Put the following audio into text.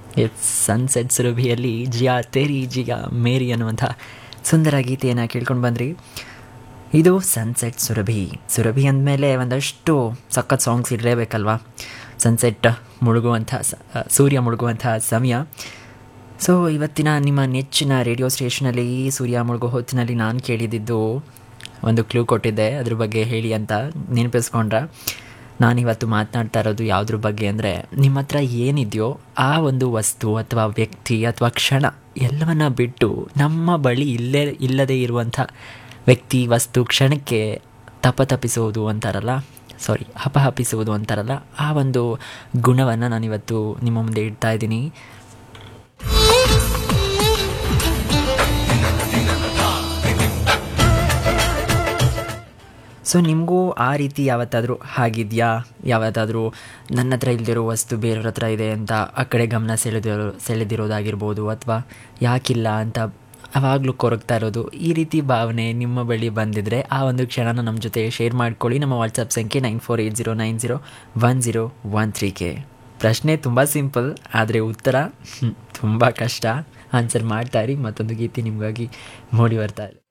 it's sunset ಸುರಭಿಯಲ್ಲಿ ಜಿಯಾ ತೇರಿ ಜಿಯಾ ಮೇರಿ ಅನ್ನುವಂಥ ಸುಂದರ ಗೀತೆಯನ್ನು ಕೇಳ್ಕೊಂಡು ಬಂದ್ರಿ ಇದು ಸನ್ಸೆಟ್ ಸುರಭಿ ಸುರಭಿ ಅಂದಮೇಲೆ ಒಂದಷ್ಟು ಸಖತ್ ಸಾಂಗ್ಸ್ ಇರಲೇಬೇಕಲ್ವಾ ಸನ್ಸೆಟ್ ಮುಳುಗುವಂಥ ಸ- ಆ, ಸೂರ್ಯ ಮುಳುಗುವಂಥ ಸಮಯ ಸೊ ಇವತ್ತಿನ ನಿಮ್ಮ ನೆಚ್ಚಿನ ರೇಡಿಯೋ ಸ್ಟೇಷನಲ್ಲಿ ಸೂರ್ಯ ಮುಳುಗೋ ಹೊತ್ತಿನಲ್ಲಿ ನಾನು ಕೇಳಿದ್ದು ಒಂದು ಕ್ಲೂ ಕೊಟ್ಟಿದ್ದೆ ಅದ್ರ ಬಗ್ಗೆ ಹೇಳಿ ಅಂತ ನೆನಪಿಸ್ಕೊಂಡ್ರೆ ನಾನಿವತ್ತು ಮಾತನಾಡ್ತಾ ಇರೋದು ಯಾವುದ್ರ ಬಗ್ಗೆ ಅಂದರೆ ನಿಮ್ಮ ಹತ್ರ ಏನಿದೆಯೋ ಆ ಒಂದು ವಸ್ತು ಅಥವಾ ವ್ಯಕ್ತಿ ಅಥವಾ ಕ್ಷಣ ಎಲ್ಲವನ್ನ ಬಿಟ್ಟು ನಮ್ಮ ಬಳಿ ಇಲ್ಲೇ ಇಲ್ಲದೇ ಇರುವಂಥ ವ್ಯಕ್ತಿ ವಸ್ತು ಕ್ಷಣಕ್ಕೆ ತಪತಪಿಸುವುದು ಅಂತಾರಲ್ಲ ಸಾರಿ ಹಪಹಪಿಸುವುದು ಅಂತಾರಲ್ಲ ಆ ಒಂದು ಗುಣವನ್ನು ನಾನಿವತ್ತು ನಿಮ್ಮ ಮುಂದೆ ಇಡ್ತಾ ಇದ್ದೀನಿ ಸೊ ನಿಮಗೂ ಆ ರೀತಿ ಯಾವತ್ತಾದರೂ ಆಗಿದೆಯಾ ಯಾವತ್ತಾದರೂ ನನ್ನ ಹತ್ರ ಇಲ್ದಿರೋ ವಸ್ತು ಬೇರೆಯವ್ರ ಹತ್ರ ಇದೆ ಅಂತ ಆ ಕಡೆ ಗಮನ ಸೆಳೆದಿರೋ ಸೆಳೆದಿರೋದಾಗಿರ್ಬೋದು ಅಥವಾ ಯಾಕಿಲ್ಲ ಅಂತ ಅವಾಗಲೂ ಕೊರಗ್ತಾ ಇರೋದು ಈ ರೀತಿ ಭಾವನೆ ನಿಮ್ಮ ಬಳಿ ಬಂದಿದ್ದರೆ ಆ ಒಂದು ಕ್ಷಣನ ನಮ್ಮ ಜೊತೆ ಶೇರ್ ಮಾಡ್ಕೊಳ್ಳಿ ನಮ್ಮ ವಾಟ್ಸಪ್ ಸಂಖ್ಯೆ nine four eight zero nine zero one zero one ತ್ರೀಗೆ ಪ್ರಶ್ನೆ ತುಂಬ ಸಿಂಪಲ್ ಆದರೆ ಉತ್ತರ ತುಂಬ ಕಷ್ಟ ಆನ್ಸರ್ ಮಾಡ್ತಾ ಇರಿ ಮತ್ತೊಂದು ಗೀತೆ ನಿಮಗಾಗಿ ಮೂಡಿ ಬರ್ತಾ ಇದೆ